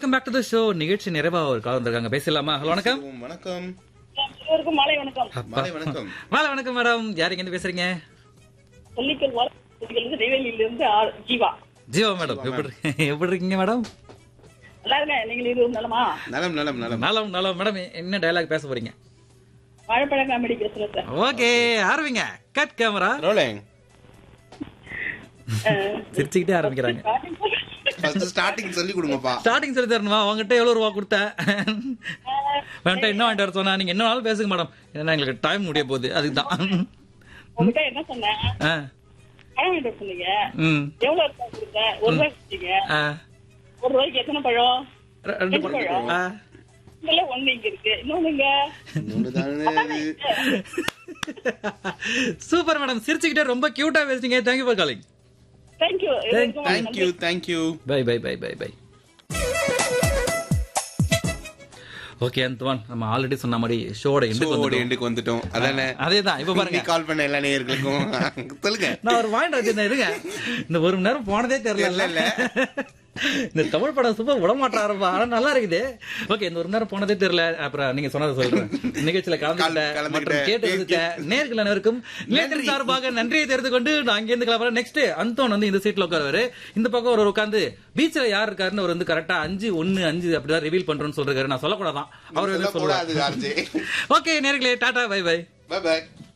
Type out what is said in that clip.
Welcome back to the show நிகழ்ச்சி நிறைவா ஒரு கால் வந்திருக்காங்க பேசலாமா ஹலோ வணக்கம் வணக்கம் அனைவருக்கும் மாலை வணக்கம் அப்பா. மாலை வணக்கம் மாலை வணக்கம் மேடம் யார் இங்க இருந்து பேசுறீங்க சொல்லிக்கல் வாரத்திலிருந்து நெய்வேலியில இருந்து ஆர் ஜீவா ஜீவா மேடம் எப்படி எப்படி இருக்கீங்க மேடம் நல்லா இருங்க நீங்கள் இது நலமா நலம் நலம் நலம் நலம் நலம் மேடம் என்ன டயலாக் பேச போறீங்க வாழைப்பழ காமெடி பேசுறேன் சார் ஓகே ஆரம்பிங்க கட் கேமரா ரோலிங் சிரிச்சுக்கிட்டே ஆரம்பிக்கிறாங்க ஃபர்ஸ்ட் ஸ்டார்டிங் சொல்லி கொடுங்கப்பா ஸ்டார்டிங் சொல்லி தரணுமா உங்ககிட்ட எவ்வளவு ரூபா கொடுத்த வேண்டாம் என்ன வாங்கிட்டு வர சொன்னா நீங்க என்ன நாளும் பேசுங்க மேடம் ஏன்னா எங்களுக்கு டைம் முடிய போகுது அதுதான் உங்ககிட்ட என்ன சொன்னேன் ஆ, பழம் வாங்கிட்டு வர சொன்னீங்க ம், எவ்வளவு ரூபாய் கொடுத்தேன் ஒரு ரூபாய் கொடுத்தீங்க ஆ, ஒரு ரூபாய்க்கு எத்தனை பழம் ரெ- ரெண்டு ரெண்டு பழம். பழம். ஆ. இல்ல ஒண்ணு இங்க இருக்கு இன்னொன்னு இங்க இன்னொன்னுதானே இது. சூப்பர் மேடம் சிரிச்சுக்கிட்டே ரொம்ப கியூட்டா பேசுறீங்க thank you for calling thank you Thank you thank you bye bye bye bye bye okay அந்தவான் நம்ம ஆல்ரெடி சொன்ன மாதிரி ஷோட எண்டுக்கு ஷோவோட வந்துட்டோம் எண்டுக்கு வந்துட்டோம் அதானே அதேதான் இப்ப பாருங்க கால் பண்ண எல்லா நேயர்களுக்கும் சொல்லுங்க நான் ஒரு வாங்கிட்டு வச்சிருந்தேன் இருங்க இந்த ஒரு மணி நேரம் போனதே தெரியல தெரியல. இந்த தமிழ் படம் சூப்பர் விடமாட்டாருப்பா ஆனா நல்லா இருக்குது ஓகே இந்த ஒரு மணி நேரம் போனதே தெரியல அப்புறம் நீங்க சொன்னதை சொல்றேன் நிகழ்ச்சியில கலந்துக்கிட்ட கலந்துக்கிட்ட, மற்றும் கேட்டு இருந்த நேர்கள் அனைவருக்கும் நேர்கள் சார்பாக நன்றியை தெரிந்து கொண்டு நான் இங்க இருந்து கிளம்புறேன் நெக்ஸ்ட் அந்தோன் வந்து இந்த சீட்ல உட்காருவாரு இந்த பக்கம் ஒரு உட்காந்து பீச்ல யார் இருக்காருன்னு அவர் வந்து கரெக்டா அஞ்சு ஒன்னு அஞ்சு அப்படிதான் ரிவீல் பண்றோம்னு சொல்றாரு நான் சொல்லக்கூடாதான் அவர் வந்து சொல்லக்கூடாது சொல்லுவார் ஆர்ஜே ஓகே நேர்களே tata bye bye bye by